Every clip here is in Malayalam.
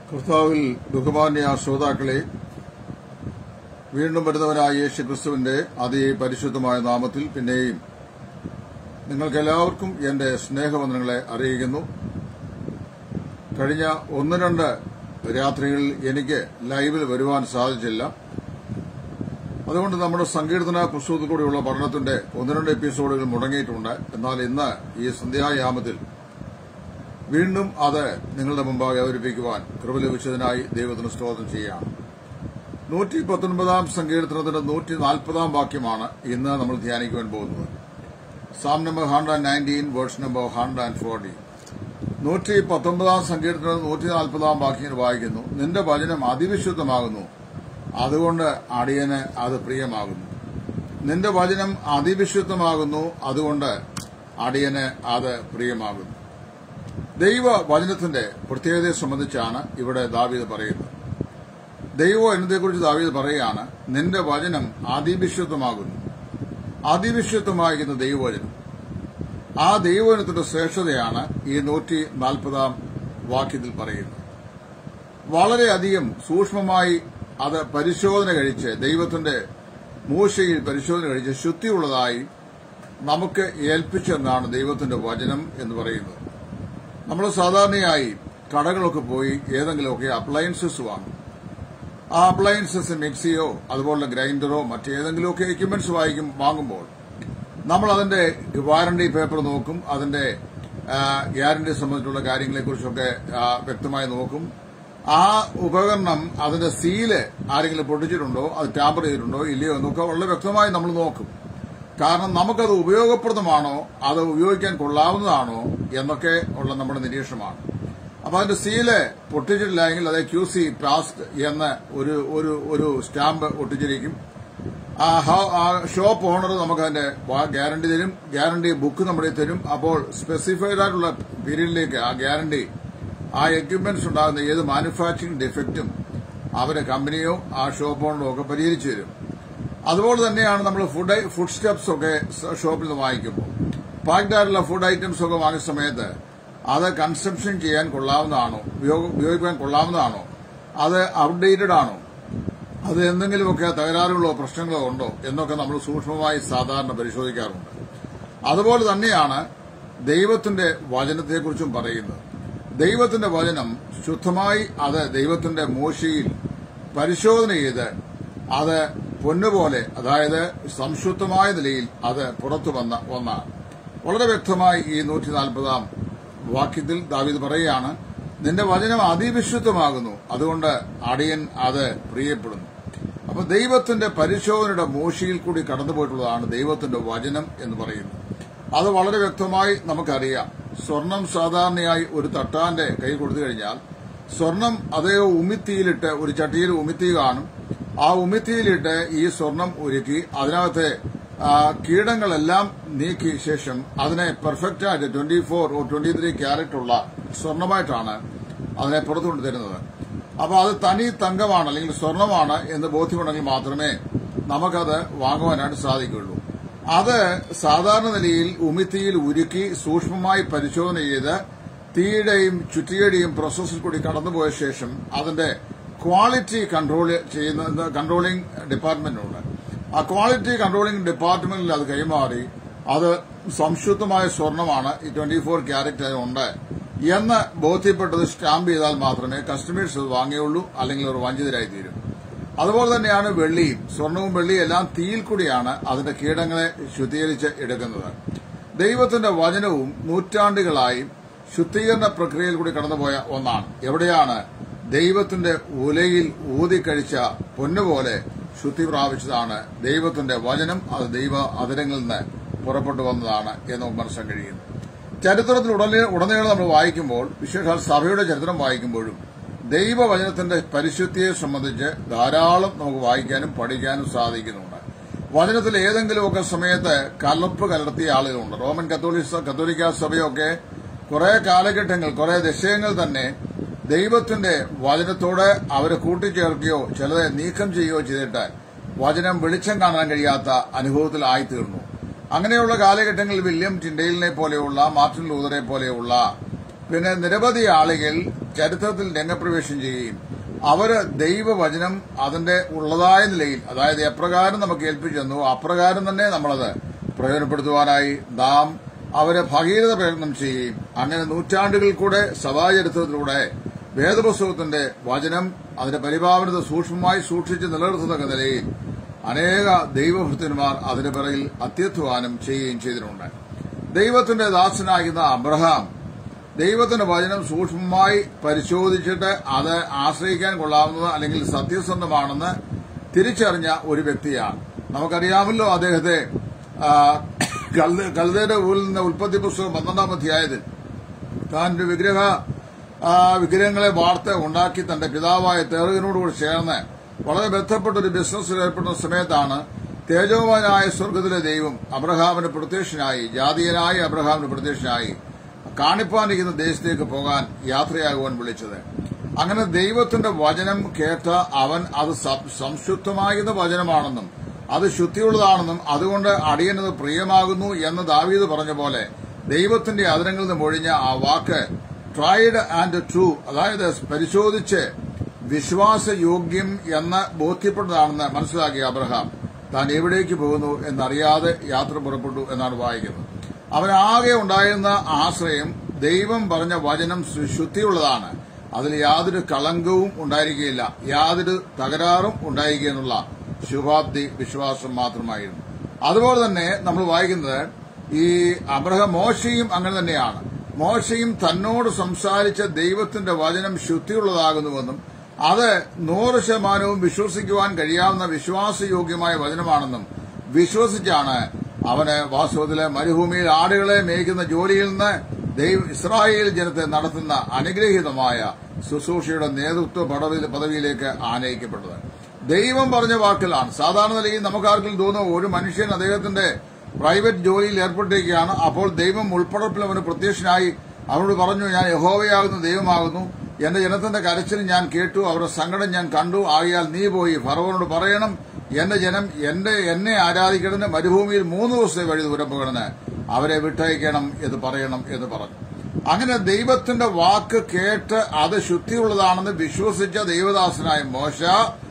കർത്താവിൽ ബഹുമാന്യ ശ്രോതാക്കളെ വീണ്ടും വരുന്നവനായ യേശു ക്രിസ്തുവിന്റെ അതിപരിശുദ്ധമായ നാമത്തിൽ പിന്നെയും നിങ്ങൾക്കെല്ലാവർക്കും എന്റെ സ്നേഹവന്ദനങ്ങളെ അറിയിക്കുന്നു കഴിഞ്ഞ ഒന്ന് രണ്ട് രാത്രികളിൽ എനിക്ക് ലൈവിൽ വരുവാൻ സാധിച്ചില്ല അതുകൊണ്ട് നമ്മുടെ സങ്കീർത്തന പുസ്തകത്തിൽ കൂടിയുള്ള പഠനത്തിന്റെ ഒന്ന് രണ്ട് എപ്പിസോഡുകൾ മുടങ്ങിയിട്ടുണ്ട് എന്നാൽ ഇന്ന് ഈ സന്ധ്യായാമത്തിൽ വീണ്ടും അത് നിങ്ങളുടെ മുമ്പാകെ അവതരിപ്പിക്കുവാൻ കൃപ ലഭിച്ചതിനായി ദൈവത്തിന് സ്തോത്രം ചെയ്യാം നൂറ്റി പത്തൊൻപതാം സങ്കീർത്തനത്തിന്റെ നൂറ്റി നാൽപ്പതാം വാക്യമാണ് ഇന്ന് നമ്മൾ ധ്യാനിക്കുവാൻ പോകുന്നത് psalm number hundred nineteen words number hundred and forty നൂറ്റി പത്തൊമ്പതാം സങ്കീർത്തനം നൂറ്റി നാൽപ്പതാം വാക്യങ്ങൾ വായിക്കുന്നു നിന്റെ വചനം അതിവിശുദ്ധമാകുന്നു അതുകൊണ്ട് അടിയന് അത് പ്രിയമാകുന്നു നിന്റെ വചനം അതിവിശുദ്ധമാകുന്നു അതുകൊണ്ട് അടിയന് അത് പ്രിയമാകുന്നു ദൈവ വചനത്തിന്റെ പ്രത്യേകതയെ സംബന്ധിച്ചാണ് ഇവിടെ ദാവീദ് പറയുന്നത് ദൈവ എന്നതേക്കുറിച്ച് ദാവീദ് പറയുകയാണ് നിന്റെ വചനം അതിവിശുദ്ധമാകുന്നു അതിവിശുദ്ധമാകുന്ന ദൈവവചനം ആ ദൈവവചനത്തിന്റെ ശ്രേഷ്ഠതയാണ് ഈ നൂറ്റി നാൽപ്പതാം വാക്യത്തിൽ പറയുന്നത് വളരെയധികം സൂക്ഷ്മമായി അത് പരിശോധന കഴിച്ച് ദൈവത്തിന്റെ മൂശയിൽ പരിശോധന കഴിച്ച് ശുദ്ധിയുള്ളതായി നമുക്ക് ഏൽപ്പിച്ചെന്നാണ് ദൈവത്തിന്റെ വചനം എന്ന് പറയുന്നത് നമ്മൾ സാധാരണയായി കടകളൊക്കെ പോയി ഏതെങ്കിലുമൊക്കെ അപ്ലയൻസസ് വാങ്ങും ആ അപ്ലയൻസസ് മിക്സിയോ അതുപോലെ ഗ്രൈൻഡറോ മറ്റേതെങ്കിലുമൊക്കെ എക്യുപ്മെന്റ്സ് വാങ്ങിക്കും വാങ്ങുമ്പോൾ നമ്മൾ അതിന്റെ വാറണ്ടി പേപ്പർ നോക്കും അതിന്റെ ഗ്യാരണ്ടി സംബന്ധിച്ചുള്ള കാര്യങ്ങളെക്കുറിച്ചൊക്കെ വ്യക്തമായി നോക്കും ആ ഉപകരണം അതിന്റെ സീല് ആരെങ്കിലും പൊട്ടിച്ചിട്ടുണ്ടോ അത് ടാമ്പർ ചെയ്തിട്ടുണ്ടോ ഇല്ലയോ എന്നൊക്കെ വളരെ വ്യക്തമായി നമ്മൾ നോക്കും കാരണം നമുക്കത് ഉപയോഗപ്രദമാണോ അത് ഉപയോഗിക്കാൻ കൊള്ളാവുന്നതാണോ എന്നൊക്കെ ഉള്ള നമ്മുടെ നിരീക്ഷണമാണ് അപ്പൊ അതിന്റെ സീല് പൊട്ടിച്ചിട്ടില്ല എങ്കിൽ അത് ക്യു സി പാസ്റ്റ് എന്ന് ഒരു ഒരു ഒരു സ്റ്റാമ്പ് ഒട്ടിച്ചിരിക്കും ആ ഷോപ്പ് ഓണർ നമുക്ക് അതിന്റെ ഗ്യാരണ്ടി തരും ഗ്യാരണ്ടി ബുക്ക് നമ്മുടെ തരും അപ്പോൾ സ്പെസിഫൈഡ് ആയിട്ടുള്ള പീരീഡിലേക്ക് ആ ഗ്യാരണ്ടി ആ എക്യുപ്മെന്റ്സ് ഉണ്ടാകുന്ന ഏത് മാനുഫാക്ചറിംഗ് ഡിഫക്റ്റും അവരെ കമ്പനിയോ ആ ഷോപ്പ് ഓണറോ ഒക്കെ പരിഹരിച്ചു തരും അതുപോലെ തന്നെയാണ് നമ്മൾ ഫുഡ് ഫുഡ് സ്റ്റെപ്സ് ഒക്കെ ഷോപ്പിൽ നിന്ന് വാങ്ങിക്കുമ്പോൾ പാക്ഡ് ആയിട്ടുള്ള ഫുഡ് ഐറ്റംസ് ഒക്കെ വാങ്ങിയ സമയത്ത് അത് കൺസംഷൻ ചെയ്യാൻ കൊള്ളാവുന്നതാണോ ഉപയോഗിക്കാൻ കൊള്ളാവുന്നതാണോ അത് ഔട്ട്ഡേറ്റഡ് ആണോ അത് എന്തെങ്കിലുമൊക്കെ തകരാറുകളോ പ്രശ്നങ്ങളോ ഉണ്ടോ എന്നൊക്കെ നമ്മൾ സൂക്ഷ്മമായി സാധാരണ പരിശോധിക്കാറുണ്ട് അതുപോലെ തന്നെയാണ് ദൈവത്തിന്റെ വചനത്തെക്കുറിച്ചും പറയുന്നത് ദൈവത്തിന്റെ വചനം ശുദ്ധമായി അത് ദൈവത്തിന്റെ മോശയിൽ പരിശോധന ചെയ്ത് അത് പൊന്നുപോലെ അതായത് സംശുദ്ധമായ നിലയിൽ അത് പുറത്തു വന്ന ഒന്നാണ് വളരെ വ്യക്തമായി ഈ നൂറ്റി നാൽപ്പതാം വാക്യത്തിൽ ദാവീദ് പറയുകയാണ് നിന്റെ വചനം അതിവിശുദ്ധമാകുന്നു അതുകൊണ്ട് അടിയൻ അത് പ്രിയപ്പെടുന്നു അപ്പൊ ദൈവത്തിന്റെ പരിശോധനയുടെ മൂശിയിൽ കൂടി കടന്നുപോയിട്ടുള്ളതാണ് ദൈവത്തിന്റെ വചനം എന്ന് പറയുന്നത് അത് വളരെ വ്യക്തമായി നമുക്കറിയാം സ്വർണം സാധാരണയായി ഒരു തട്ടാന്റെ കൈ കൊടുത്തു കഴിഞ്ഞാൽ സ്വർണം അതേ ഉമിത്തിയിലിട്ട് ഒരു ചട്ടിയിൽ ഉമിത്തി കാണും ആ ഉമിത്തിയിലിട്ട് ഈ സ്വർണം ഒരുക്കി അതിനകത്തെ കീടങ്ങളെല്ലാം നീക്കിയ ശേഷം അതിനെ പെർഫെക്റ്റ് ആയിട്ട് twenty four or twenty three carat ഉള്ള സ്വർണമായിട്ടാണ് അതിനെ പുറത്തുകൊണ്ട് തരുന്നത് അപ്പൊ അത് തനി തങ്കമാണ് അല്ലെങ്കിൽ സ്വർണമാണ് എന്ന് ബോധ്യമുണ്ടെങ്കിൽ മാത്രമേ നമുക്കത് വാങ്ങുവാനായിട്ട് സാധിക്കുള്ളൂ അത് സാധാരണ നിലയിൽ ഉമിത്തിയിൽ ഉരുക്കി സൂക്ഷ്മമായി പരിശോധന ചെയ്ത് തീയുടെയും ചുറ്റിയുടെയും പ്രോസസ്സിൽ കൂടി കടന്നുപോയ ശേഷം അതിന്റെ ക്വാളിറ്റി കൺട്രോൾ ചെയ്യുന്ന കൺട്രോളിംഗ് ഡിപ്പാർട്ട്മെന്റ് ഉണ്ട് ആ ക്വാളിറ്റി കൺട്രോളിംഗ് ഡിപ്പാർട്ട്മെന്റിൽ അത് കൈമാറി അത് സംശുദ്ധമായ സ്വർണമാണ് ഈ ട്വന്റി ഫോർ ക്യാരറ്റ് ഉണ്ട് എന്ന് ബോധ്യപ്പെട്ടത് സ്റ്റാമ്പ് ചെയ്താൽ മാത്രമേ കസ്റ്റമേഴ്സ് അത് വാങ്ങിയുള്ളൂ അല്ലെങ്കിൽ അവർ വഞ്ചിതരായി തീരും അതുപോലെ തന്നെയാണ് വെള്ളിയും സ്വർണവും വെള്ളിയും എല്ലാം തീയിൽ കൂടിയാണ് അതിന്റെ കീടങ്ങളെ ശുദ്ധീകരിച്ച് എടുക്കുന്നത് ദൈവത്തിന്റെ വചനവും നൂറ്റാണ്ടുകളായി ശുദ്ധീകരണ പ്രക്രിയയിൽ കൂടി കടന്നുപോയ ഒന്നാണ് എവിടെയാണ് ദൈവത്തിന്റെ ഉലയിൽ ഊതിക്കഴിച്ച പൊന്നുപോലെ ശുദ്ധി പ്രാപിച്ചതാണ് ദൈവത്തിന്റെ വചനം അത് ദൈവ അതിരങ്ങളിൽ നിന്ന് പുറപ്പെട്ടു വന്നതാണ് എന്ന് നമുക്ക് മനസ്സിലാക്കാൻ കഴിയുന്നു ചരിത്രത്തിൽ ഉടനീളം നമ്മൾ വായിക്കുമ്പോൾ വിശേഷാൽ സഭയുടെ ചരിത്രം വായിക്കുമ്പോഴും ദൈവവചനത്തിന്റെ പരിശുദ്ധിയെ സംബന്ധിച്ച് ധാരാളം നമുക്ക് വായിക്കാനും പഠിക്കാനും സാധിക്കുന്നുണ്ട് വചനത്തിൽ ഏതെങ്കിലുമൊക്കെ സമയത്ത് കലപ്പ് കലർത്തിയ ആളുകളുണ്ട് റോമൻ കത്തോലിക്ക കത്തോലിക്ക സഭയൊക്കെ കുറെ കാലഘട്ടങ്ങൾ കുറെ ദശയങ്ങൾ തന്നെ ദൈവത്തിന്റെ വചനത്തോട് അവരെ കൂട്ടിച്ചേർക്കുകയോ ചിലതെ നീക്കം ചെയ്യുകയോ ചെയ്തിട്ട് വചനം വെളിച്ചം കാണാൻ കഴിയാത്ത അനുഭവത്തിലായിത്തീർന്നു അങ്ങനെയുള്ള കാലഘട്ടങ്ങളിൽ വില്യം ടിൻഡെയിലിനെ പോലെയുള്ള മാർട്ടിൻ ലൂതറെ പോലെയുള്ള പിന്നെ നിരവധി ആളുകൾ ചരിത്രത്തിൽ രംഗപ്രവേശം ചെയ്യുകയും അവര് ദൈവവചനം അതിന്റെ ഉള്ളതായ നിലയിൽ അതായത് എപ്രകാരം നമുക്ക് ഏൽപ്പിച്ചു തന്നു അപ്രകാരം തന്നെ നമ്മളത് പ്രയോജനപ്പെടുത്തുവാനായി നാം അവരെ ഭഗീരഥ പ്രയത്നം ചെയ്യുകയും അങ്ങനെ നൂറ്റാണ്ടുകളിൽ കൂടെ സഭാചരിത്രത്തിലൂടെ വേദപുസ്തകത്തിന്റെ വചനം അതിന്റെ പരിപാവനത സൂക്ഷ്മമായി സൂക്ഷിച്ച് നിലനിർത്തത്തക്ക നിലയിൽ അനേക ദൈവഭൃത്യന്മാർ അതിന്റെ പിറകിൽ അത്യധ്വാനം ചെയ്യുകയും ചെയ്തിട്ടുണ്ട് ദൈവത്തിന്റെ ദാസനാകുന്ന അബ്രഹാം ദൈവത്തിന്റെ വചനം സൂക്ഷ്മമായി പരിശോധിച്ചിട്ട് അത് ആശ്രയിക്കാൻ കൊള്ളാവുന്നത് അല്ലെങ്കിൽ സത്യസന്ധമാണെന്ന് തിരിച്ചറിഞ്ഞ ഒരു വ്യക്തിയാണ് നമുക്കറിയാമല്ലോ അദ്ദേഹത്തെ ആ, കൽദ- കൽദയുടെ ഊരിൽ നിന്ന് ഉൽപ്പത്തി പുസ്തകം പന്ത്രണ്ടാം അധ്യായത്തിൽ താൻ ഒരു വിഗ്രഹ ആ, വിഗ്രഹങ്ങളെ വാർത്ത ഉണ്ടാക്കി തന്റെ പിതാവായ തേറുകിനോടുകൂടി ചേർന്ന് വളരെ ബന്ധപ്പെട്ട ഒരു ബിസിനസ്സിൽ ഏർപ്പെടുന്ന സമയത്താണ് തേജോവാനായ സ്വർഗത്തിലെ ദൈവം അബ്രഹാമിന് പ്രത്യക്ഷനായി ജാതീയനായ അബ്രഹാമിന് പ്രത്യക്ഷനായി കാണിപ്പാനിരിക്കുന്ന ദേശത്തേക്ക് പോകാൻ യാത്രയാകുവാൻ വിളിച്ചത് അങ്ങനെ ദൈവത്തിന്റെ വചനം കേട്ട അവൻ അത് സം- സംശുദ്ധമാകുന്ന വചനമാണെന്നും അത് ശുദ്ധിയുള്ളതാണെന്നും അതുകൊണ്ട് അടിയനത് പ്രിയമാകുന്നു എന്ന് ദാവീദ് പറഞ്ഞ പോലെ ദൈവത്തിന്റെ അതിരങ്ങളിൽ നിന്ന് മൊഴിഞ്ഞ ആ വാക്ക് ട്രൈഡ് ആൻഡ് ട്രൂ അതായത് പരിശോധിച്ച് വിശ്വാസയോഗ്യം എന്ന് ബോധ്യപ്പെട്ടതാണെന്ന് മനസ്സിലാക്കിയ അബ്രഹാം താൻ എവിടേക്ക് പോകുന്നു എന്നറിയാതെ യാത്ര പുറപ്പെട്ടു എന്നാണ് വായിക്കുന്നത് അവനാകെ ഉണ്ടായിരുന്ന ആശ്രയം ദൈവം പറഞ്ഞ വചനം ശു- ശുദ്ധിയുള്ളതാണ് അതിൽ യാതൊരു കളങ്കവും ഉണ്ടായിരിക്കുകയില്ല യാതൊരു തകരാറും ഉണ്ടായിരിക്കുകയെന്നുള്ള ശുഭാബ്ദി വിശ്വാസം മാത്രമായിരുന്നു അതുപോലെ തന്നെ നമ്മൾ വായിക്കുന്നത് ഈ അബ്രഹാം മോശയും അങ്ങനെ തന്നെയാണ് മോശയും തന്നോട് സംസാരിച്ച ദൈവത്തിന്റെ വചനം ശുദ്ധിയുള്ളതാകുന്നുവെന്നും അത് നൂറ് ശതമാനവും വിശ്വസിക്കുവാൻ കഴിയാവുന്ന വിശ്വാസയോഗ്യമായ വചനമാണെന്നും വിശ്വസിച്ചാണ് അവന് വാസ്തവത്തിലെ മരുഭൂമിയിൽ ആടുകളെ മേയ്ക്കുന്ന ജോലിയിൽ നിന്ന് ദൈവ ഇസ്രായേൽ ജനത്തെ നടത്തുന്ന അനുഗ്രഹീതമായ ശുശ്രൂഷയുടെ നേതൃത്വ പദവി- പദവിയിലേക്ക് ആനയിക്കപ്പെട്ടത് ദൈവം പറഞ്ഞ വാക്കിലാണ് സാധാരണ നിലയിൽ നമുക്കാർക്കും തോന്നുന്നു ഒരു മനുഷ്യൻ അദ്ദേഹത്തിന്റെ പ്രൈവറ്റ് ജോലിയിൽ ഏർപ്പെട്ടിരിക്കുകയാണ് അപ്പോൾ ദൈവം ഉൾപ്പെടപ്പിൽ അവന് പ്രത്യക്ഷനായി അവനോട് പറഞ്ഞു ഞാൻ യഹോവയാകുന്ന ദൈവമാകുന്നു എന്റെ ജനത്തിന്റെ കരച്ചിൽ ഞാൻ കേട്ടു അവരുടെ സങ്കടം ഞാൻ കണ്ടു ആകിയാൽ നീ പോയി ഫറവനോട് പറയണം എന്റെ ജനം എന്റെ എന്നെ ആരാധിക്കണമെന്ന് മരുഭൂമിയിൽ മൂന്ന് ദിവസത്തെ വഴി ദൂരം പോകണമെന്ന് അവരെ വിട്ടയക്കണം എന്ന് പറയണം എന്ന് പറഞ്ഞു അങ്ങനെ ദൈവത്തിന്റെ വാക്ക് കേട്ട് അത് ശുദ്ധിയുള്ളതാണെന്ന് വിശ്വസിച്ച ദൈവദാസനായ മോശ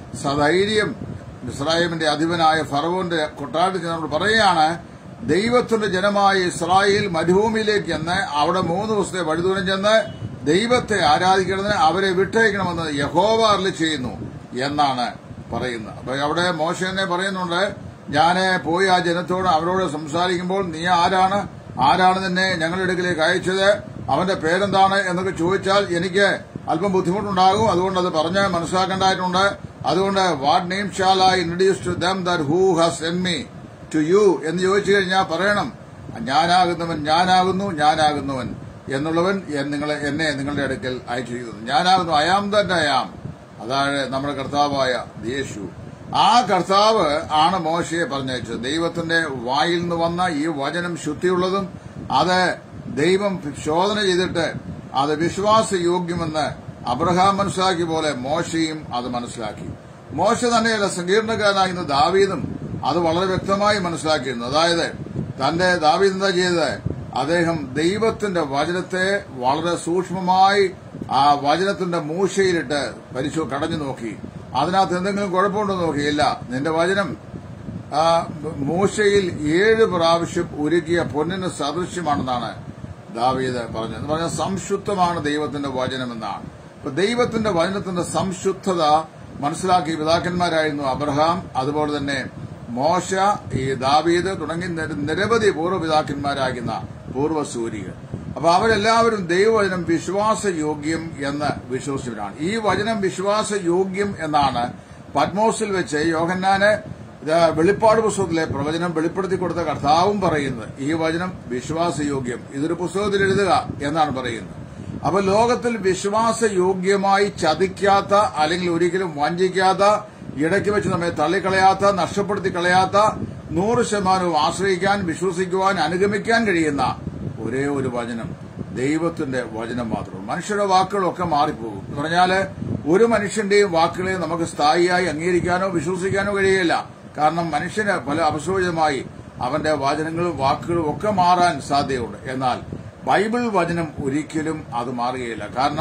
സധൈര്യം ഇസ്രായേലിന്റെ അധിപനായ ഫറവോന്റെ കൊട്ടാരത്തിൽ ചെന്നോട് പറയുകയാണ് ദൈവത്തിന്റെ ജനമായ ഇസ്രായേൽ മരുഭൂമിയിലേക്ക് ചെന്ന് അവിടെ മൂന്ന് ദിവസത്തെ വഴിദൂരം ചെന്ന് ദൈവത്തെ ആരാധിക്കുന്നതിന് അവരെ വിട്ടയക്കണമെന്ന് യഹോവ അരളി ചെയ്യുന്നു എന്നാണ് പറയുന്നത് അപ്പൊ അവിടെ മോശ തന്നെ പറയുന്നുണ്ട് ഞാന് പോയി ആ ജനത്തോട് അവരോട് സംസാരിക്കുമ്പോൾ നീ ആരാണ് ആരാണ് നിന്നെ ഞങ്ങളുടെ അടുക്കിലേക്ക് അയച്ചത് അവന്റെ പേരെന്താണ് എന്നൊക്കെ ചോദിച്ചാൽ എനിക്ക് അല്പം ബുദ്ധിമുട്ടുണ്ടാകും അതുകൊണ്ട് അത് പറഞ്ഞ് മനസ്സിലാക്കേണ്ടതായിട്ടുണ്ട് അതുകൊണ്ട് what name shall I introduce to them that who has sent me to you എന്ന് ചോദിച്ചു കഴിഞ്ഞാൽ പറയണം ഞാനാകുന്നവൻ ഞാനാകുന്നു ഞാനാകുന്നവൻ എന്നുള്ളവൻ എൻ- നിങ്ങളെ എന്നെ നിങ്ങളുടെ അടുക്കൽ അയച്ചിരിക്കുന്നു ഞാനാകുന്നു അയാം തന്നെ അയാം അതാണ് നമ്മുടെ കർത്താവായ യേശു ആ കർത്താവ് ആണ് മോശയെ പറഞ്ഞയച്ചത് ദൈവത്തിന്റെ വായിൽ നിന്ന് വന്ന ഈ വചനം ശുദ്ധിയുള്ളതും അത് ദൈവം ശോധന ചെയ്തിട്ട് അത് വിശ്വാസയോഗ്യമെന്ന് അബ്രഹാം മനസ്സിലാക്കിയ പോലെ മോശയും അത് മനസ്സിലാക്കി മോശ തന്നെയല്ല സങ്കീർണക്കാരനായിരുന്ന ദാവീദും അത് വളരെ വ്യക്തമായി മനസ്സിലാക്കിയിരുന്നു അതായത് തന്റെ ദാവീദ് എന്താ ചെയ്തത് അദ്ദേഹം ദൈവത്തിന്റെ വചനത്തെ വളരെ സൂക്ഷ്മമായി ആ വചനത്തിന്റെ മൂശയിലിട്ട് പരിശോ കടഞ്ഞു നോക്കി അതിനകത്ത് എന്തെങ്കിലും കുഴപ്പമുണ്ടോ നോക്കിയില്ല നിന്റെ വചനം ആ, മൂശയിൽ ഏഴ് പ്രാവശ്യം ഉരുകിയ പൊന്നിന് സദൃശ്യമാണെന്നാണ് ദാവീദ് പറഞ്ഞത് എന്ന് പറഞ്ഞാൽ സംശുദ്ധമാണ് ദൈവത്തിന്റെ വചനമെന്നാണ് അപ്പൊ ദൈവത്തിന്റെ വചനത്തിന്റെ സംശുദ്ധത മനസ്സിലാക്കിയ പിതാക്കന്മാരായിരുന്നു അബ്രഹാം അതുപോലെ തന്നെ മോശ ഈ ദാവീദ് തുടങ്ങി നിര- നിരവധി പൂർവ്വപിതാക്കന്മാരാകുന്ന പൂർവ്വസൂരികൾ അപ്പൊ അവരെല്ലാവരും ദൈവവചനം വിശ്വാസയോഗ്യം എന്ന് വിശ്വസിച്ചവരാണ് ഈ വചനം വിശ്വാസയോഗ്യം എന്നാണ് പത്മോസിൽ വെച്ച് യോഹന്നാന് ഇത് വെളിപ്പാട് പുസ്തകത്തിലെ പ്രവചനം വെളിപ്പെടുത്തി കൊടുത്ത കർത്താവും പറയുന്നത് ഈ വചനം വിശ്വാസയോഗ്യം ഇതൊരു പുസ്തകത്തിൽ എഴുതുക എന്നാണ് പറയുന്നത് അപ്പൊ ലോകത്തിൽ വിശ്വാസയോഗ്യമായി ചതിക്കാത്ത അല്ലെങ്കിൽ ഒരിക്കലും വഞ്ചിക്കാത്ത ഇടയ്ക്ക് വെച്ച് നമ്മെ തള്ളിക്കളയാത്ത നഷ്ടപ്പെടുത്തി കളയാത്ത നൂറ് ശതമാനവും ആശ്രയിക്കാൻ വിശ്വസിക്കുവാൻ അനുഗമിക്കാൻ കഴിയുന്ന ഒരേ ഒരു വചനം ദൈവത്തിന്റെ വചനം മാത്രം മനുഷ്യരുടെ വാക്കുകളൊക്കെ മാറിപ്പോകും എന്ന് പറഞ്ഞാല് ഒരു മനുഷ്യന്റെയും വാക്കുകളെ നമുക്ക് സ്ഥായിയായി അംഗീകരിക്കാനോ വിശ്വസിക്കാനോ കഴിയില്ല കാരണം മനുഷ്യന് പല അപസോചിതമായി അവന്റെ വചനങ്ങളും വാക്കുകളും ഒക്കെ മാറാൻ സാധ്യതയുണ്ട് എന്നാൽ ബൈബിൾ വചനം ഒരിക്കലും അത് മാറുകയില്ല കാരണം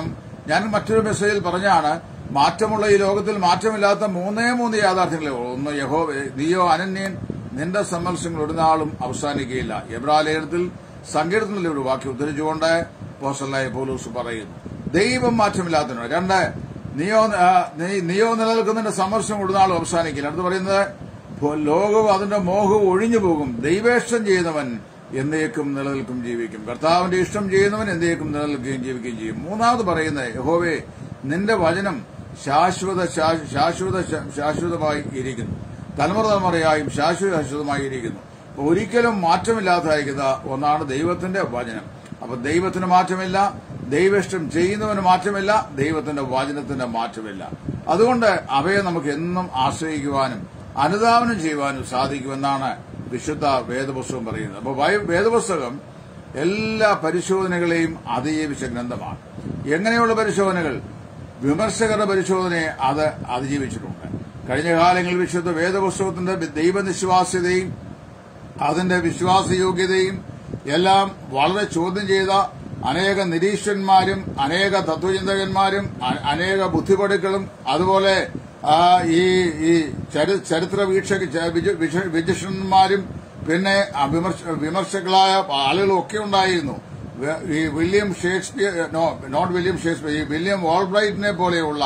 ഞാൻ മറ്റൊരു മെസ്സേജിൽ പറഞ്ഞാണ് മാറ്റമുള്ള ഈ ലോകത്തിൽ മാറ്റമില്ലാത്ത മൂന്നേ മൂന്ന് യാഥാർത്ഥ്യങ്ങളെ ഉള്ളൂ. ഒന്ന് യഹോ നീയോ അനന്യൻ നിന്റെ സമ്മർശങ്ങൾ ഒരു നാളും അവസാനിക്കുകയില്ല എബ്രാലേഖനത്തിൽ സങ്കീർത്തനത്തിലെ ഒരു വാക്യം ഉദ്ധരിച്ചുകൊണ്ട് പോസ്റ്റലായ പോലൂസ് പറയുന്നു ദൈവം മാറ്റമില്ലാത്തതിനോ രണ്ട് നീയോ ആ, നീ- നീയോ നിലനിൽക്കുന്നതിന്റെ സമ്മർശം ഒരു നാളും അവസാനിക്കില്ല അടുത്ത് പറയുന്നത് ഭോ- ലോകവും അതിന്റെ മോഹവും ഒഴിഞ്ഞു പോകും ദൈവേഷ്ടം ചെയ്യുന്നവൻ എന്നേക്കും നിലനിൽക്കും ജീവിക്കും കർത്താവിന്റെ ഇഷ്ടം ചെയ്യുന്നവൻ എന്നേക്കും നിലനിൽക്കുകയും ജീവിക്കുകയും ചെയ്യും മൂന്നാമത് പറയുന്നത് യഹോവേ നിന്റെ വചനം ശാശ്വത ശാ- ശാശ്വത ശാ- ശാശ്വതമായി ഇരിക്കുന്നു തലമുറ തലമുറയായും ശാശ്വത ശാശ്വതമായി ഇരിക്കുന്നു അപ്പൊ ഒരിക്കലും മാറ്റമില്ലാത്തതായിരിക്കുന്ന ഒന്നാണ് ദൈവത്തിന്റെ വചനം അപ്പൊ ദൈവത്തിന് മാറ്റമില്ല ദൈവേഷ്ടം ചെയ്യുന്നവന് മാറ്റമില്ല ദൈവത്തിന്റെ വചനത്തിന്റെ മാറ്റമില്ല അതുകൊണ്ട് അവയെ നമുക്ക് എന്നും ആശ്രയിക്കുവാനും അനുധാവനം ചെയ്യുവാനും സാധിക്കുമെന്നാണ് വിശുദ്ധ വേദപുസ്തകം പറയുന്നത് അപ്പൊ വൈ- വേദപുസ്തകം എല്ലാ പരിശോധനകളെയും അതിജീവിച്ച ഗ്രന്ഥമാണ് എങ്ങനെയുള്ള പരിശോധനകൾ വിമർശകരുടെ പരിശോധനയെ അത് അതിജീവിച്ചിട്ടുണ്ട് കഴിഞ്ഞ കാലങ്ങളിൽ വിശുദ്ധ വേദപുസ്തകത്തിന്റെ ദൈവനിശ്വാസ്യതയും അതിന്റെ വിശ്വാസയോഗ്യതയും എല്ലാം വളരെ ചോദ്യം ചെയ്ത അനേക നിരീക്ഷന്മാരും അനേക തത്വചിന്തകന്മാരും അ- അനേക ബുദ്ധിപടുക്കളും അതുപോലെ ആ, ഈ ഈ ചരി- ചരിത്ര വീക്ഷക ച- വിജ- വിഷ- വിചക്ഷണന്മാരും പിന്നെ ആ വിമർശ- വിമർശകളായ ആളുകളും ഒക്കെ ഉണ്ടായിരുന്നു വ- ഈ William Shakespeare no not William Shakespeare ഈ വില്യം ഓൾബ്രൈറ്റിനെ പോലെയുള്ള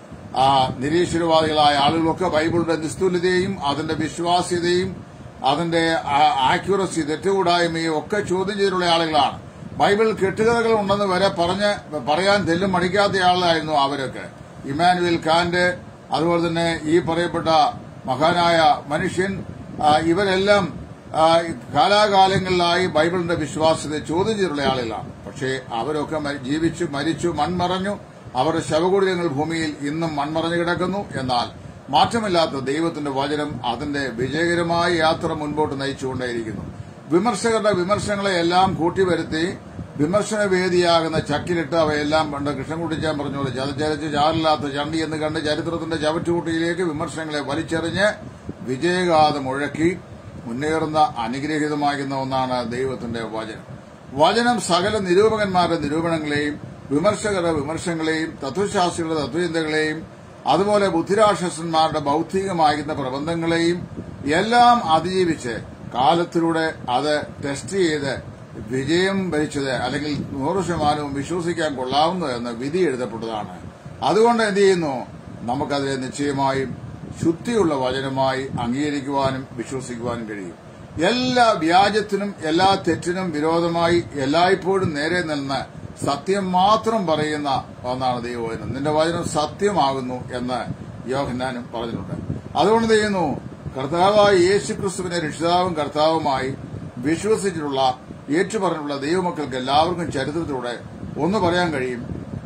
ആ നിരീശ്വരവാദികളായ ആളുകളൊക്കെ ബൈബിളിന്റെ നിസ്തുല്യതയും അതിന്റെ വിശ്വാസ്യതയും അതിന്റെ ആക്യുറസി തെറ്റുകൂടായ്മയും ഒക്കെ ചോദ്യം ചെയ്തിട്ടുള്ള ആളുകളാണ് ബൈബിൾ കെട്ടുകഥകൾ ഉണ്ടെന്ന് വരെ പറഞ്ഞ് പറയാൻ തെല്ലും മടിക്കാത്ത ആളായിരുന്നു അവരൊക്കെ ഇമാനുവൽ കാന്റ് അതുപോലെ തന്നെ ഈ പറയപ്പെട്ട മഹാനായ മനുഷ്യൻ ആ, ഇവരെല്ലാം ആ, കാലാകാലങ്ങളിലായി ബൈബിളിന്റെ വിശ്വാസ്യത ചോദ്യം ചെയ്തിട്ടുള്ള ആളുകളാണ് പക്ഷേ അവരൊക്കെ മരി- ജീവിച്ചു മരിച്ചു മൺമറഞ്ഞു അവരുടെ ശവകുടീരങ്ങൾ ഭൂമിയിൽ ഇന്നും മൺമറഞ്ഞു കിടക്കുന്നു എന്നാൽ മാറ്റമില്ലാത്ത ദൈവത്തിന്റെ വചനം അതിന്റെ വിജയകരമായ യാത്ര മുൻപോട്ട് നയിച്ചുകൊണ്ടേയിരിക്കുന്നു വിമർശകരുടെ വിമർശനങ്ങളെ എല്ലാം കൂട്ടിവരുത്തി വിമർശന വേദിയാകുന്ന ചക്കിലിട്ട് അവയെല്ലാം പണ്ട് കൃഷ്ണൻകുട്ടിച്ചാൻ പറഞ്ഞ പോലെ ചതച്ചരച്ച് ചാറില്ലാത്ത ചണ്ടി എന്ന് കണ്ട് ചരിത്രത്തിന്റെ ചവറ്റുകൂട്ടിയിലേക്ക് വിമർശനങ്ങളെ വലിച്ചെറിഞ്ഞ് വിജയഗാഥം മുഴക്കി മുന്നേറുന്ന അനുഗ്രഹീതമാകുന്ന ഒന്നാണ് ദൈവത്തിന്റെ വചനം വചനം സകല നിരൂപകന്മാരുടെ നിരൂപണങ്ങളെയും വിമർശകരുടെ വിമർശനങ്ങളെയും തത്വശാസ്ത്രികളുടെ തത്വചിന്തകളെയും അതുപോലെ ബുദ്ധിരാക്ഷസന്മാരുടെ ബൗദ്ധികമാകുന്ന പ്രബന്ധങ്ങളെയും എല്ലാം അതിജീവിച്ച് കാലത്തിലൂടെ അത് ടെസ്റ്റ് ചെയ്ത് വിജയം ഭരിച്ചത് അല്ലെങ്കിൽ നൂറ് ശതമാനവും വിശ്വസിക്കാൻ കൊള്ളാവുന്നത് എന്ന് വിധി എഴുതപ്പെട്ടതാണ് അതുകൊണ്ട് എന്ത് ചെയ്യുന്നു നമുക്കതിനെ നിശ്ചയമായും ശുദ്ധിയുള്ള വചനമായി അംഗീകരിക്കുവാനും വിശ്വസിക്കുവാനും കഴിയും എല്ലാ വ്യാജത്തിനും എല്ലാ തെറ്റിനും വിരോധമായി എല്ലായ്പ്പോഴും നേരെ നിന്ന് സത്യം മാത്രം പറയുന്ന ഒന്നാണ് ദൈവവചനം നിന്റെ വചനം സത്യമാകുന്നു എന്ന് യോഹന്നാനും പറഞ്ഞിട്ടുണ്ട് അതുകൊണ്ട് എന്ത് ചെയ്യുന്നു കർത്താവായ യേശു ക്രിസ്തുവിനെ രക്ഷിതാവും കർത്താവുമായി വിശ്വസിച്ചിട്ടുള്ള ഏറ്റുപറഞ്ഞിട്ടുള്ള ദൈവമക്കൾക്ക് എല്ലാവർക്കും ചരിത്രത്തിലൂടെ ഒന്ന് പറയാൻ കഴിയും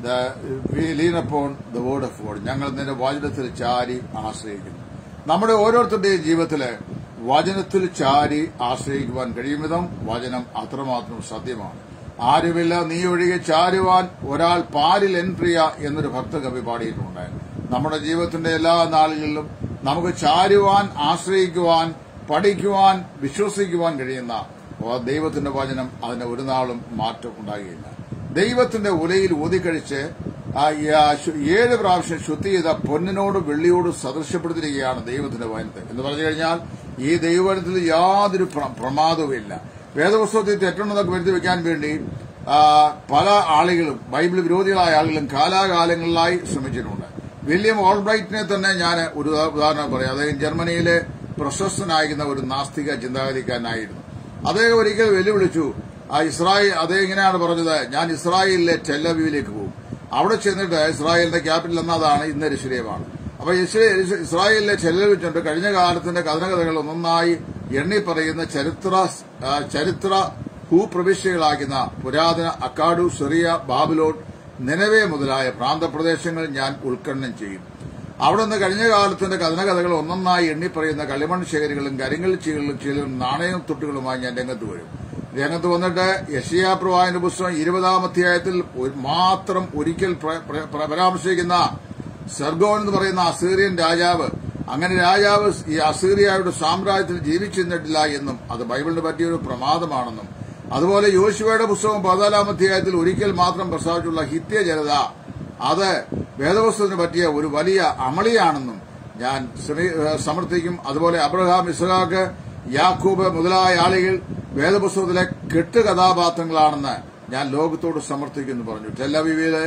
lean upon the word of God ഞങ്ങൾ നിന്റെ വചനത്തിൽ ചാരി ആശ്രയിക്കുന്നു നമ്മുടെ ഓരോരുത്തരുടെയും ജീവിതത്തില് വചനത്തിൽ ചാരി ആശ്രയിക്കുവാൻ കഴിയും വിധം വചനം അത്രമാത്രം സത്യമാണ് ആരുമില്ല നീ ഒഴികെ ചാരുവാൻ ഒരാൾ പാരിൽ എൻ പ്രിയ എന്നൊരു ഭക്തകവി പാടിയിട്ടുണ്ട് നമ്മുടെ ജീവിതത്തിന്റെ എല്ലാ നാളുകളിലും നമുക്ക് ചാരുവാൻ ആശ്രയിക്കുവാൻ പഠിക്കുവാൻ വിശ്വസിക്കുവാൻ കഴിയുന്ന ദൈവത്തിന്റെ വചനം അതിന് ഒരു നാളും മാറ്റം ഉണ്ടാകുകയില്ല ദൈവത്തിന്റെ ഉലയിൽ ഊതിക്കഴിച്ച് ആ ആ ശു- ഏഴ് പ്രാവശ്യം ശുദ്ധി ചെയ്ത പൊന്നിനോടും വെള്ളിയോടും സദൃശ്യപ്പെടുത്തിയിരിക്കുകയാണ് ദൈവത്തിന്റെ വചനത്തെ എന്ന് പറഞ്ഞു കഴിഞ്ഞാൽ ഈ ദൈവവചനത്തിൽ യാതൊരു പ്ര- പ്രമാദവുമില്ല വേദപുസ്തകത്തിൽ തെറ്റുണ്ടെന്നൊക്കെ വരുത്തി വെക്കാൻ വേണ്ടി ആ, പല ആളുകളും ബൈബിൾ വിരോധികളായ ആളുകളും കാലാകാലങ്ങളിലായി ശ്രമിച്ചിട്ടുണ്ട് വില്യം ഓൾബ്രൈറ്റിനെ തന്നെ ഞാൻ ഒരു ഉദാ- ഉദാഹരണം പറയാം അദ്ദേഹം ജർമ്മനിയിലെ പ്രശസ്തനായിരുന്ന ഒരു നാസ്തിക ചിന്താഗതിക്കാരനായിരുന്നു അദ്ദേഹം ഒരിക്കൽ വെല്ലുവിളിച്ചു ആ ഇസ്രായേൽ അദ്ദേഹം ഇങ്ങനെയാണ് പറഞ്ഞത് ഞാൻ ഇസ്രായേലിലെ ടെല്ലവീവിലേക്ക് പോകും അവിടെ ചെന്നിട്ട് ഇസ്രായേലിന്റെ ക്യാപിറ്റൽ എന്നതാണ് ഇന്ന് എരുശലേമാണ് അപ്പൊ ഇസ്രേ- ഇസ്രായേലിലെ ചെല്ലൽ വെച്ചിട്ട് കഴിഞ്ഞ കാലത്തിന്റെ കഥനകഥകൾ ഒന്നൊന്നായി എണ്ണി പറയുന്ന ചരിത്ര ആ, ചരിത്ര ഭൂപ്രവിശ്യകളാകുന്ന പുരാതന അക്കാഡു സിറിയ ബാബിലോൺ നിലവേ മുതലായ പ്രാന്തപ്രദേശങ്ങൾ ഞാൻ ഉത്ഖനനം ചെയ്യും അവിടെ നിന്ന് കഴിഞ്ഞ കാലത്തിന്റെ കഥനകഥകൾ ഒന്നൊന്നായി എണ്ണിപ്പറയുന്ന കളിമൺ ശേഖരികളും കരിങ്കൽ ചീകളും ചീലും നാണയം തൊട്ടുകളുമായി ഞാൻ രംഗത്ത് വരും രംഗത്ത് വന്നിട്ട് യഷിയാ പ്രവാഹിന്റെ പുസ്തകം ഇരുപതാം അധ്യായത്തിൽ ഒരു- മാത്രം ഒരിക്കൽ പ്ര- പ്ര- പ്ര- പരാമർശിക്കുന്ന സെർഗോൻ എന്ന് പറയുന്ന അസീറിയൻ രാജാവ് അങ്ങനെ രാജാവ് ഈ അസീറിയയുടെ സാമ്രാജ്യത്തിൽ ജീവിച്ചിരുന്നിട്ടില്ല എന്നും അത് ബൈബിളിന് പറ്റിയൊരു പ്രമാദമാണെന്നും അതുപോലെ യോശുവയുടെ പുസ്തകം പതിനാലാം അധ്യായത്തിൽ ഒരിക്കൽ മാത്രം പ്രസ്താവിച്ചുള്ള ഹിത്യ ജനത അത് വേദപുസ്തകത്തിന് പറ്റിയ ഒരു വലിയ അമളിയാണെന്നും ഞാൻ ശ്രമി- ഏഹ് സമർത്ഥിക്കും അതുപോലെ അബ്രഹാം ഇസ്ഹാക്ക് യാക്കൂബ് മുതലായ ആളുകൾ വേദപുസ്തകത്തിലെ കെട്ട് കഥാപാത്രങ്ങളാണെന്ന് ഞാൻ ലോകത്തോട് സമർത്ഥിക്കുന്നു പറഞ്ഞു ടെല്ലവീവില്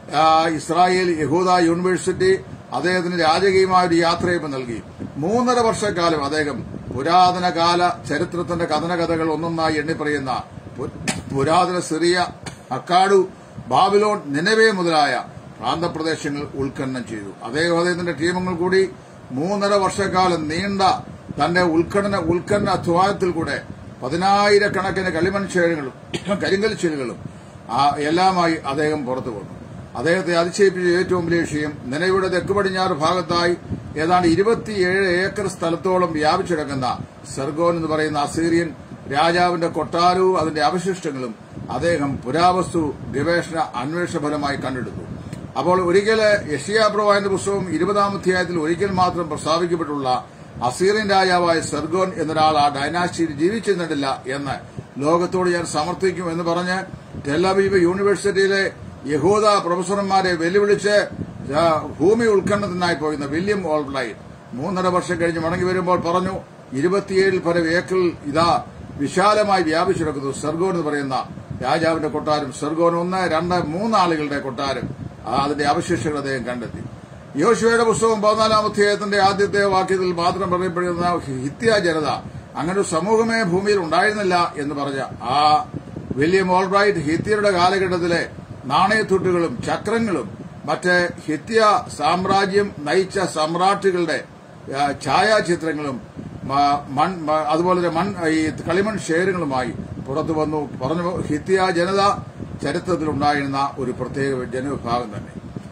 ഇസ്രായേൽ യഹൂദ യൂണിവേഴ്സിറ്റി അദ്ദേഹത്തിന് രാജകീയമായ ഒരു യാത്രയപ്പ് നൽകി മൂന്നര വർഷക്കാലം അദ്ദേഹം പുരാതന കാല ചരിത്രത്തിന്റെ കഥനകഥകൾ ഒന്നൊന്നായി എണ്ണിപ്പറയുന്ന പു- പുരാതന സിറിയ അക്കാഡു ബാബിലോൺ നിലവേ മുതലായ പ്രാന്തപ്രദേശങ്ങൾ ഉത്ഖനനം ചെയ്തു അദ്ദേഹം അദ്ദേഹത്തിന്റെ ടീമുകൾ കൂടി മൂന്നര വർഷക്കാലം നീണ്ട തന്റെ ഉത്ഖനന ഉത്ഖനന അധ്വാനത്തിൽ കൂടെ പതിനായിരക്കണക്കിന് കളിമൺ ശേലുകളും കരിങ്കൽ ശേലുകളും ആ എല്ലാമായി അദ്ദേഹം പുറത്തു വന്നു അദ്ദേഹത്തെ അതിശയിപ്പിച്ച ഏറ്റവും വലിയ വിഷയം നിലയുടെ തെക്ക് പടിഞ്ഞാറ് ഭാഗത്തായി ഏതാണ്ട് ഇരുപത്തിയേഴ് ഏക്കർ സ്ഥലത്തോളം വ്യാപിച്ചിടക്കുന്ന സെർഗോൻ എന്ന് പറയുന്ന അസീറിയൻ രാജാവിന്റെ കൊട്ടാരവും അതിന്റെ അവശിഷ്ടങ്ങളും അദ്ദേഹം പുരാവസ്തു ഗവേഷണ അന്വേഷണ ഫലമായി കണ്ടെടുത്തു അപ്പോൾ ഒരിക്കല് യഷിയാപ്രവാന്റെ പുസ്തകം ഇരുപതാം അധ്യായത്തിൽ ഒരിക്കൽ മാത്രം പ്രസ്താവിക്കപ്പെട്ടുള്ള അസീറിയൻ രാജാവായ സെർഗോൻ എന്നൊരാൾ ആ ഡൈനാസ്റ്റിയിൽ ജീവിച്ചിരുന്നിട്ടില്ല എന്ന് ലോകത്തോട് ഞാൻ സമർത്ഥിക്കും എന്ന് പറഞ്ഞ് ടെല്ലബീബ് യൂണിവേഴ്സിറ്റിയിലെ യഹൂദ പ്രൊഫസർമാരെ വെല്ലുവിളിച്ച് ആ, ഭൂമി ഉത്ഖനനത്തിനായി പോയിരുന്ന വില്യം ഓൾബ്ലൈറ്റ് മൂന്നര വർഷം കഴിഞ്ഞ് മടങ്ങി വരുമ്പോൾ പറഞ്ഞു ഇരുപത്തിയേഴിൽ പരം ഏക്കറിൽ ഇതാ വിശാലമായി വ്യാപിച്ചിടക്കുന്നു സെർഗോൻ എന്ന് പറയുന്ന രാജാവിന്റെ കൊട്ടാരം സെർഗോൻ ഒന്ന് രണ്ട് മൂന്ന് ആളുകളുടെ കൊട്ടാരം ആ, അതിന്റെ അവശേഷങ്ങൾ അദ്ദേഹം കണ്ടെത്തി യോശുവയുടെ പുസ്തകം പതിനാലാം അധ്യായത്തിന്റെ ആദ്യത്തെ വാക്യത്തിൽ മാത്രം പറയപ്പെടുന്ന ഹിത്യ ജനത അങ്ങനെ ഒരു സമൂഹമേ ഭൂമിയിൽ ഉണ്ടായിരുന്നില്ല എന്ന് പറഞ്ഞ ആ വില്യം ഓൾബ്രൈറ്റ് ഹിത്യരുടെ കാലഘട്ടത്തിലെ നാണയത്തുട്ടുകളും ചക്രങ്ങളും മറ്റ് ഹിത്യ സാമ്രാജ്യം നയിച്ച സമ്രാട്ടുകളുടെ ആ, ഛായാചിത്രങ്ങളും മ- മൺ മ- അതുപോലെ തന്നെ മൺ ഈ കളിമൺ ഷെയറുകളുമായി പുറത്തു വന്നു പറഞ്ഞു ഹിത്യ ജനത ചരിത്രത്തിലുണ്ടായിരുന്ന ഒരു പ്രത്യേക ജനവിഭാഗം തന്നെ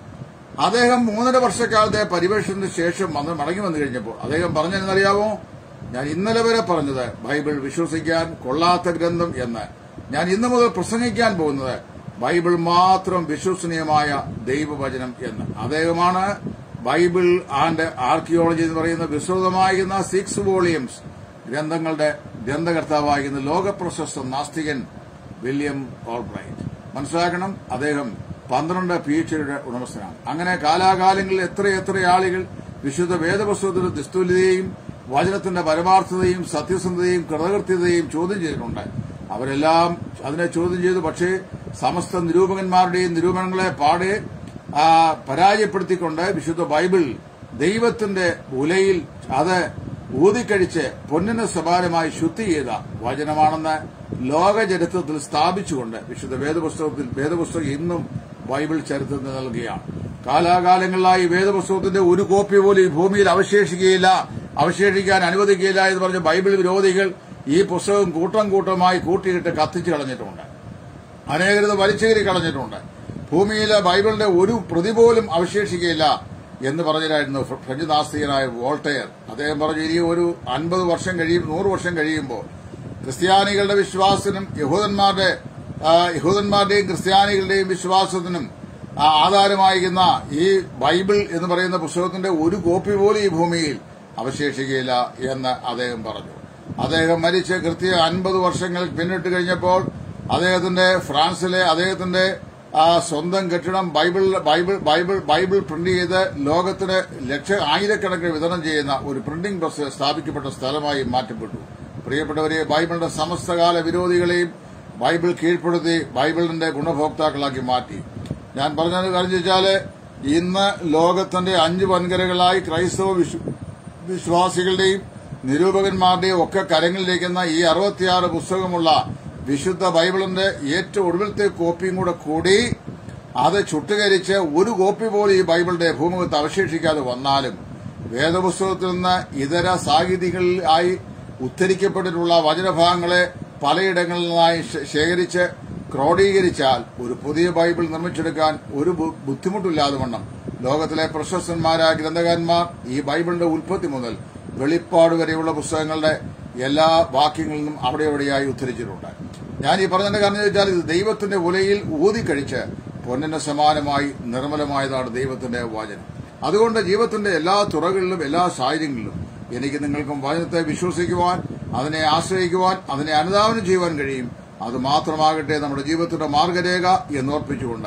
അദ്ദേഹം മൂന്നര വർഷക്കാലത്തെ പരിവേഷണത്തിന് ശേഷം വന്ന് മടങ്ങി വന്നു കഴിഞ്ഞപ്പോൾ അദ്ദേഹം പറഞ്ഞതെന്നറിയാമോ ഞാൻ ഇന്നലെ വരെ പറഞ്ഞത് ബൈബിൾ വിശ്വസിക്കാൻ കൊള്ളാത്ത ഗ്രന്ഥം എന്ന് ഞാൻ ഇന്നു മുതൽ പ്രസംഗിക്കാൻ പോകുന്നത് ബൈബിൾ മാത്രം വിശ്വസനീയമായ ദൈവവചനം എന്ന് അദ്ദേഹമാണ് ബൈബിൾ ആൻഡ് ആർക്കിയോളജി എന്ന് പറയുന്ന വിശ്രുതമായിരുന്ന സിക്സ് വോളിയംസ് ഗ്രന്ഥങ്ങളുടെ ഗ്രന്ഥകർത്താവായിരുന്ന ലോകപ്രശസ്ത നാസ്തികൻ വില്യം ഓൾബ്രൈറ്റ് മനസ്സിലാക്കണം അദ്ദേഹം പന്ത്രണ്ട് പി എച്ച് ഡിയുടെ ഉടമസ്ഥനാണ് അങ്ങനെ കാലാകാലങ്ങളിൽ എത്രയെത്ര ആളുകൾ വിശുദ്ധ വേദപുസ്തകത്തിന്റെ നിസ്തുല്യതയും വചനത്തിന്റെ പരമാർത്ഥതയും സത്യസന്ധതയും കൃതകൃത്യതയും ചോദ്യം ചെയ്തിട്ടുണ്ട് അവരെല്ലാം അതിനെ ചോദ്യം ചെയ്തു പക്ഷേ സമസ്ത നിരൂപകന്മാരുടെയും നിരൂപണങ്ങളെ പാടെ ആ, പരാജയപ്പെടുത്തിക്കൊണ്ട് വിശുദ്ധ ബൈബിൾ ദൈവത്തിന്റെ ഉലയിൽ അത് ഊതിക്കഴിച്ച് പൊന്നിന് സമാനമായി ശുദ്ധി ചെയ്ത വചനമാണെന്ന് ലോക ചരിത്രത്തിൽ സ്ഥാപിച്ചുകൊണ്ട് വിശുദ്ധ വേദപുസ്തകത്തിൽ വേദപുസ്തകം ഇന്നും ബൈബിൾ ചരിത്രത്തിൽ നൽകുകയാണ് കാലാകാലങ്ങളിലായി വേദപുസ്തകത്തിന്റെ ഒരു കോപ്പി പോലും ഈ ഭൂമിയിൽ അവശേഷിക്കുകയില്ല അവശേഷിക്കാൻ അനുവദിക്കുകയില്ല എന്ന് പറഞ്ഞ ബൈബിൾ വിരോധികൾ ഈ പുസ്തകം കൂട്ടം കൂട്ടമായി കൂട്ടിയിട്ട് കത്തിച്ചു കളഞ്ഞിട്ടുണ്ട് അനേകരത് വലിച്ചേറി കളഞ്ഞിട്ടുണ്ട് ഭൂമിയിലെ ബൈബിളിന്റെ ഒരു പ്രതി പോലും അവശേഷിക്കുകയില്ല എന്ന് പറഞ്ഞിട്ടായിരുന്നു ഫ്ര- ഫ്രഞ്ച് നാസ്തികനായ വോൾട്ടയർ അദ്ദേഹം പറഞ്ഞു ഇനി ഒരു അൻപത് വർഷം കഴിയും നൂറ് വർഷം കഴിയുമ്പോൾ ക്രിസ്ത്യാനികളുടെ വിശ്വാസത്തിനും യഹൂദന്മാരുടെ ആ, യഹൂദന്മാരുടെയും ക്രിസ്ത്യാനികളുടെയും വിശ്വാസത്തിനും ആ, ആധാരമായിരിക്കുന്ന ഈ ബൈബിൾ എന്ന് പറയുന്ന പുസ്തകത്തിന്റെ ഒരു കോപ്പി പോലും ഈ ഭൂമിയിൽ അവശേഷിക്കുകയില്ല എന്ന് അദ്ദേഹം പറഞ്ഞു അദ്ദേഹം മരിച്ച് കൃത്യ അൻപത് വർഷങ്ങൾ പിന്നിട്ട് കഴിഞ്ഞപ്പോൾ അദ്ദേഹത്തിന്റെ ഫ്രാൻസിലെ അദ്ദേഹത്തിന്റെ ആ സ്വന്തം കെട്ടിടം Bible Bible Bible Bible print ചെയ്ത് ലോകത്തിന് ലക്ഷ ആയിരക്കണക്കിന് വിതരണം ചെയ്യുന്ന ഒരു പ്രിന്റിംഗ് പ്രസ് സ്ഥാപിക്കപ്പെട്ട സ്ഥലമായി മാറ്റപ്പെട്ടു പ്രിയപ്പെട്ടവരെ ബൈബിളിന്റെ സമസ്തകാല വിരോധികളെയും ബൈബിൾ കീഴ്പ്പെടുത്തി ബൈബിളിന്റെ ഗുണഭോക്താക്കളാക്കി മാറ്റി ഞാൻ പറഞ്ഞത് കാര്യം വെച്ചാല് ഇന്ന് ലോകത്തിന്റെ അഞ്ച് വൻകരകളായി ക്രൈസ്തവ വിശ്വ- വിശ്വാസികളുടെയും നിരൂപകന്മാരുടെയും ഒക്കെ കരങ്ങളിലേക്കുന്ന ഈ അറുപത്തിയാറ് പുസ്തകമുള്ള വിശുദ്ധ ബൈബിളിന്റെ ഏറ്റവും ഒടുവിലത്തെ കോപ്പിയും കൂടെ കൂടി അത് ചുട്ടുകരിച്ച് ഒരു കോപ്പി പോലും ഈ ബൈബിളിന്റെ ഭൂമുഖത്ത് അവശേഷിക്കാതെ വന്നാലും വേദപുസ്തകത്തിൽ നിന്ന് ഇതര സാഹിതികളിൽ ആയി ഉദ്ധരിക്കപ്പെട്ടിട്ടുള്ള വചനഭാഗങ്ങളെ പലയിടങ്ങളിൽ നിന്നായി ശേ- ശേഖരിച്ച് ക്രോഡീകരിച്ചാൽ ഒരു പുതിയ ബൈബിൾ നിർമ്മിച്ചെടുക്കാൻ ഒരു ബു- ബുദ്ധിമുട്ടില്ലാതെ വണ്ണം ലോകത്തിലെ പ്രശസ്തന്മാരായ ഗ്രന്ഥകാരന്മാർ ഈ ബൈബിളിന്റെ ഉൽപ്പത്തി മുതൽ വെളിപ്പാട് വരെയുള്ള പുസ്തകങ്ങളുടെ എല്ലാ വാക്യങ്ങളിൽ നിന്നും അവിടെ എവിടെയായി ഉദ്ധരിച്ചിട്ടുണ്ട് ഞാൻ ഈ പറഞ്ഞതിന്റെ കാരണം എന്ന് വെച്ചാൽ ഇത് ദൈവത്തിന്റെ ഉലയിൽ ഊതിക്കഴിച്ച് പൊന്നിന് സമാനമായി നിർമ്മലമായതാണ് ദൈവത്തിന്റെ വചനം അതുകൊണ്ട് ജീവിതത്തിന്റെ എല്ലാ തുറകളിലും എല്ലാ സാഹചര്യങ്ങളിലും എനിക്ക് നിങ്ങൾക്കും വചനത്തെ വിശ്വസിക്കുവാൻ അതിനെ ആശ്രയിക്കുവാൻ അതിനെ അനുധാവനം ചെയ്യുവാൻ കഴിയും അത് മാത്രമാകട്ടെ നമ്മുടെ ജീവിതത്തിന്റെ മാർഗരേഖ എന്നോർപ്പിച്ചുകൊണ്ട്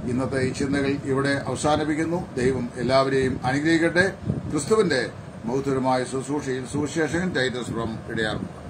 ഇന്നത്തെ ഈ ചിന്തകൾ ഇവിടെ അവസാനിപ്പിക്കുന്നു ദൈവം എല്ലാവരെയും അനുഗ്രഹിക്കട്ടെ ക്രിസ്തുവിന്റെ മൗത്തരമായ ശുശ്രൂഷയിൽ സുവിശേഷകൻ ടൈറ്റസ് ഫ്രം ഇടയാറുണ്ട്